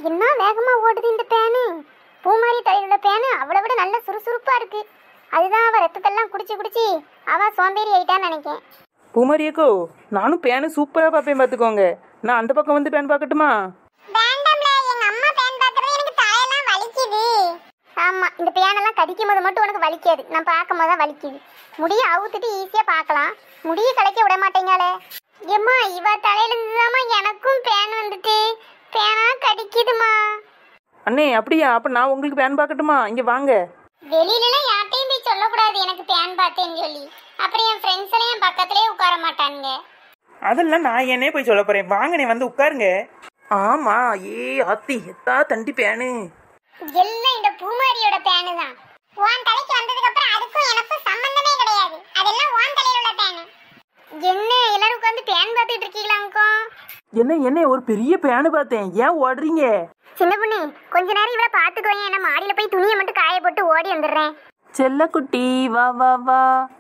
என்ன வேகமா ஓடுது இந்த பேனு பூமாரி தலையிலுள்ள பேனு அவளை விட நல்ல சுறுசுறுப்பா இருக்கு அதுதான் அவ ரத்தத்தெல்லாம் குடிச்சு குடிச்சு அவ சோம்பேறி ஆயிட்டான்னு நினைக்கேன் பூமாரியக்கோ நானும் பேனு சூப்பராக பார்ப்பேன் பார்த்துக்கோங்க நான் அந்த பக்கம் வந்து பேன் பார்க்கட்டுமா வேண்டாம்ல எங்க அம்மா பேன் பார்த்தப்ப எனக்கு தலையெல்லாம் வலிக்குது ஆமா இந்த பேனெல்லாம் கடிக்கும் போது மட்டும் உனக்கு வலிக்காது நான் பார்க்கும் போது தான் வலிக்குது முடிய அவுத்துட்டு ஈஸியா பார்க்கலாம் முடிய கலைக்க விட மாட்டேங்காளே ஏம்மா இவ தலையில இருந்துதாம்மா எனக்கும் பேன் வந்துட்டு பேனா கடிக்குதுமா அண்ணே அப்படியா அப்போ நான் உங்களுக்கு பேன் பார்க்கட்டுமா இங்கே வாங்க வெளியிலலாம் யார்ட்டையும் போய் சொல்லக்கூடாது எனக்கு பேன் பார்த்தேன்னு சொல்லி அப்புறம் என் ஃப்ரெண்ட்ஸ் எல்லாம் என் பக்கத்துலயே உட்கார மாட்டானுங்க அதெல்லாம் நான் என்னே போய் சொல்ல போகிறேன் வாங்கண்ணே வந்து உட்காருங்க ஆமா ஏ அத்தி எத்தா தண்டி பேனு எல்லாம் இந்த பூமாரியோட பேனு தான் உன் தலைக்கு வந்ததுக்கு அப்புறம் அதுக்கும் எனக்கும் சம்பந்தமே கிடையாது அதெல்லாம் உன் தலையில உள்ள பேனு என்ன எல்லாரும் உட்காந்து பேன் பார்த்துட்டு இருக்கீங்களாங்கோ என்ன என்ன ஒரு பெரிய பேனு பார்த்தேன் ஏன் ஓடுறீங்க சின்ன பொண்ணு கொஞ்ச நேரம் இவள பாத்துக்கோங்க நான் மாடியில போய் துணியை மட்டும் காய போட்டு ஓடி வந்துடுறேன் செல்லக்குட்டி வா வா வா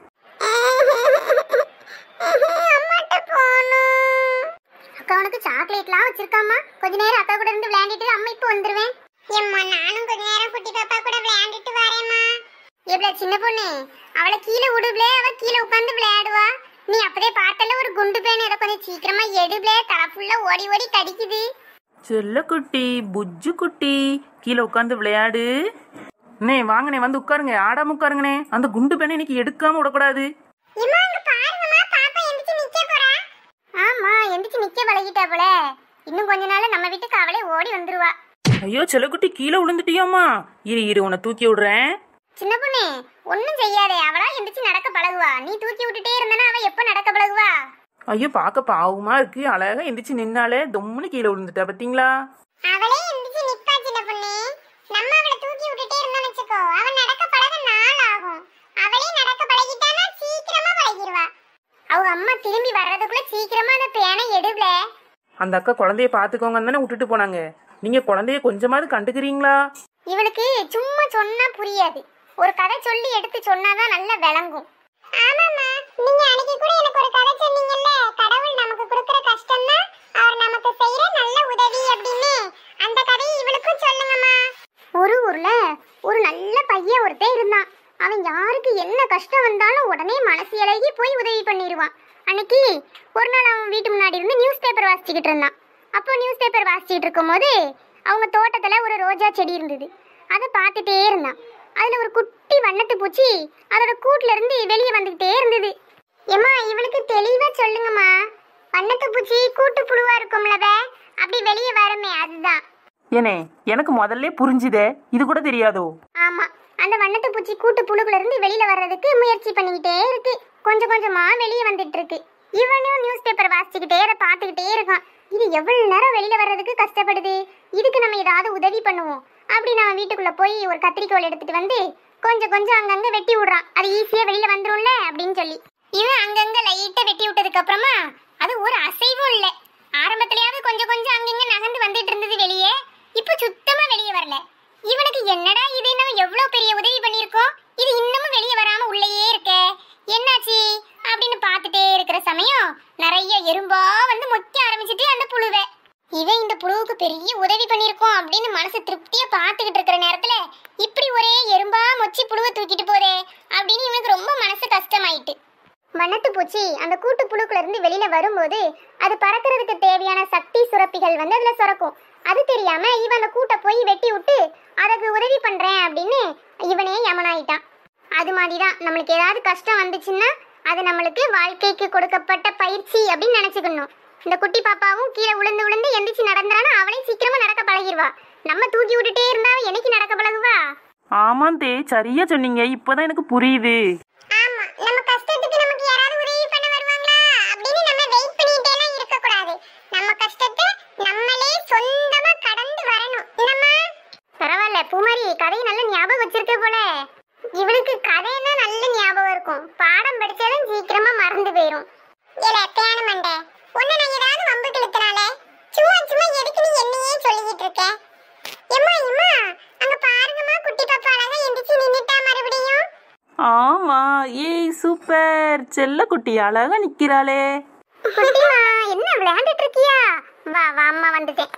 அம்மாட்ட போகணும் அக்கா உனக்கு சாக்லேட்லாம் வச்சிருக்காமா கொஞ்ச நேரம் அக்கா கூட இருந்து விளையாண்டுட்டு அம்மா இப்போ வந்துருவேன் ஏம்மா நானும் கொஞ்ச நேரம் குட்டி பாப்பா கூட விளையாண்டுட்டு வரேம்மா எவ்வளோ சின்ன பொண்ணு அவளை கீழே விடுப்ளே அவ கீழே உட்காந்து விளையாடுவா நீ அப்பதே பார்த்தல ஒரு குண்டு பேன் ஏதோ கொஞ்சம் சீக்கிரமா எடுப்ளே தலை ஃபுல்லா ஓடி ஓடி கடிக்குது செல்லக்குட்டி புஜ்ஜு குட்டி கீழே உட்காந்து விளையாடு அண்ணே வாங்கண்ணே வந்து உட்காருங்க ஆடாம உட்காருங்கண்ணே அந்த குண்டு பேனை இன்னைக்கு எடுக்காம விடக்கூடாது இம்மா அங்க பாருங்கம்மா பாப்பா எந்திரிச்சு நிக்க போறா ஆமா எந்திரிச்சு நிக்க பழகிட்டா போல இன்னும் கொஞ்ச நாள்ல நம்ம வீட்டுக்கு அவளே ஓடி வந்துருவா ஐயோ செல்லக்குட்டி கீழே விழுந்துட்டியாம்மா இரு இரு உன்னை தூக்கி விடுறேன் சின்ன பொண்ணு ஒண்ணும் செய்யாதே அவளா எந்திரிச்சு நடக்க பழகுவா நீ தூக்கி விட்டுட்டே இருந்தனா அவ எப்ப நடக்க பழகுவா ஐயோ பார்க்க பாவமா இருக்கு அழகா எந்திரிச்சு நின்னாலே தொம்முன்னு கீழே விழுந்துட்டா பாத்தீங்களா அவளே எந்திரிச்சு நிப்பா சின்ன பொண்ணு நம்ம அவளை தூக்கி விட்டுட்டே இருந்தோம்னு வச்சுக்கோ அவ நடக்க பழக நாள் ஆகும் அவளே நடக்க பழகிட்டானா சீக்கிரமா பழகிடுவா அவங்க அம்மா திரும்பி வர்றதுக்குள்ள சீக்கிரமா அந்த பேனை எடுப்ல அந்த அக்கா குழந்தைய பாத்துக்கோங்கன்னு தானே விட்டுட்டு போனாங்க நீங்க குழந்தைய கொஞ்சமாவது கண்டுக்கிறீங்களா இவளுக்கு சும்மா சொன்னா புரியாது ஒரு கதை சொல்லி எடுத்து சொன்னாதான் நல்லா விளங்கும் ஆமாமா நீங்க அன்னைக்கு கூட எனக்கு ஒரு கதை சொன்னீங்கல்ல கடவுள் நமக்கு கொடுக்கிற கஷ்டம் தான் அவர் நமக்கு செய்யற நல்ல உதவி அப்படின்னு அந்த கதையை இவளுக்கும் சொல்லுங்கம்மா ஒரு ஊர்ல ஒரு நல்ல பையன் ஒருத்தன் இருந்தான் அவன் யாருக்கு என்ன கஷ்டம் வந்தாலும் உடனே மனசு இலகி போய் உதவி பண்ணிடுவான் அன்னைக்கு ஒரு நாள் அவன் வீட்டு முன்னாடி இருந்து நியூஸ் பேப்பர் வாசிச்சுக்கிட்டு இருந்தான் அப்போ நியூஸ் பேப்பர் வாசிச்சுட்டு இருக்கும்போது அவங்க தோட்டத்துல ஒரு ரோஜா செடி இருந்தது அதை பார்த்துட்டே இருந்தான் அதுல ஒரு குட்டி வண்ணத்து பூச்சி அதோட கூட்டுல இருந்து வெளியே வந்துகிட்டே இருந்தது ஏம்மா இவளுக்கு தெளிவா சொல்லுங்கம்மா வண்ணத்து பூச்சி கூட்டு புழுவா இருக்கும்லவ அப்படி வெளியே வருமே அதுதான் ஏனே எனக்கு முதல்ல புரிஞ்சுதே இது கூட தெரியாதோ ஆமா அந்த வண்ணத்து பூச்சி கூட்டு புழுக்குள்ள இருந்து வெளியில வர்றதுக்கு முயற்சி பண்ணிக்கிட்டே இருக்கு கொஞ்சம் கொஞ்சமா வெளியே வந்துட்டு இருக்கு இவனும் நியூஸ் பேப்பர் வாசிச்சுக்கிட்டே அதை பார்த்துக்கிட்டே இருக்கான் இது எவ்வளவு நேரம் வெளியில வர்றதுக்கு கஷ்டப்படுது இதுக்கு நம்ம ஏதாவது உதவி பண்ணுவோம் அப்படி நான் வீட்டுக்குள்ள போய் ஒரு கத்திரிக்கோல் எடுத்துட்டு வந்து கொஞ்சம் கொஞ்சம் அங்கங்க வெட்டி விடுறான் அது ஈஸியா வெளியில வந்துரும்ல அப்படின்னு சொல்லி இவன் அங்கங்க லைட்டா வெட்டி விட்டதுக்கு அப்புறமா அது ஒரு அசைவும் இல்ல ஆரம்பத்திலயாவது கொஞ்சம் கொஞ்சம் அங்கங்க நகர்ந்து வந்துட்டு இருந்தது வெளியே இப்போ சுத்தமா வெளியே வரல இவனுக்கு என்னடா இது நம்ம எவ்வளவு பெரிய உதவி பண்ணியிருக்கோம் இது இன்னமும் வெளியே வராம உள்ளேயே இருக்கே என்னாச்சு அப்படின்னு பார்த்துட்டே இருக்கிற சமயம் நிறைய எறும்பா வந்து மொக்க ஆரம்பிச்சிட்டு அந்த புழுவை இவன் இந்த புழுவுக்கு பெரிய உதவி பண்ணியிருக்கோம் அப்படின்னு மனசு திருப்தியா பார்த்துக்கிட்டு இருக்கிற நேரத்துல இப்படி ஒரே எறும்பா மொச்சி புழுவை தூக்கிட்டு போதே அப்படின்னு இவனுக்கு ரொம்ப மனசு கஷ்டமாயிட்டு வண்ணத்து பூச்சி அந்த கூட்டு புழுக்குள்ள இருந்து வெளியில வரும்போது அது பறக்கிறதுக்கு தேவையான சக்தி சுரப்பிகள் வந்து அதுல சுரக்கும் அது தெரியாம இவன் அந்த கூட்டை போய் வெட்டி விட்டு அதுக்கு உதவி பண்றேன் அப்படின்னு இவனே யமனாயிட்டான் அது மாதிரி தான் நம்மளுக்கு ஏதாவது கஷ்டம் வந்துச்சுன்னா அது நம்மளுக்கு வாழ்க்கைக்கு கொடுக்கப்பட்ட பயிற்சி அப்படின்னு நினைச்சுக்கணும் இந்த குட்டி பாப்பாவும் கீழே விழுந்து விழுந்து எந்திரிச்சு நடந்தானா அவளே சீக்கிரமா நடக்க பழகிடுவா நம்ம தூக்கி விட்டுட்டே இருந்தா அவ என்னைக்கு நடக்க பழகுவா ஆமாம் தே சரியா சொன்னீங்க இப்பதான் எனக்கு புரியுது ஆமா நம்ம கஷ்டத்துக்கு நமக்கு யாராவது உதவி பண்ண வருவாங்களா அப்படின்னு நம்ம வெயிட் பண்ணிட்டே எல்லாம் இருக்க கூடாது நம்ம கஷ்டத்தை நம்மளே சொந்தமா கடந்து வரணும் என்னம்மா பரவாயில்ல பூமாரி கதையை நல்ல ஞாபகம் வச்சிருக்க போல இவளுக்கு கதைன்னா நல்ல ஞாபகம் இருக்கும் பாடம் படிச்சாலும் சீக்கிரமா மறந்து போயிரும் ஏல பேன மண்டை உன்னை நான் ஏதாவது வம்பு கிழத்தினால சும்மா சும்மா எதுக்கு நீ என்னையே சொல்லிக்கிட்டு இருக்க எம்மா எம்மா அங்க பாருங்கம்மா குட்டி பாப்பா அழகா எந்திரிச்சு நின்னுட்டா மறுபடியும் ஆமா ஏய் சூப்பர் செல்லக்குட்டி அழகா நிக்கிறாளே குட்டிமா என்ன விளையாண்டுட்டு இருக்கியா வா வா அம்மா வந்துட்டேன்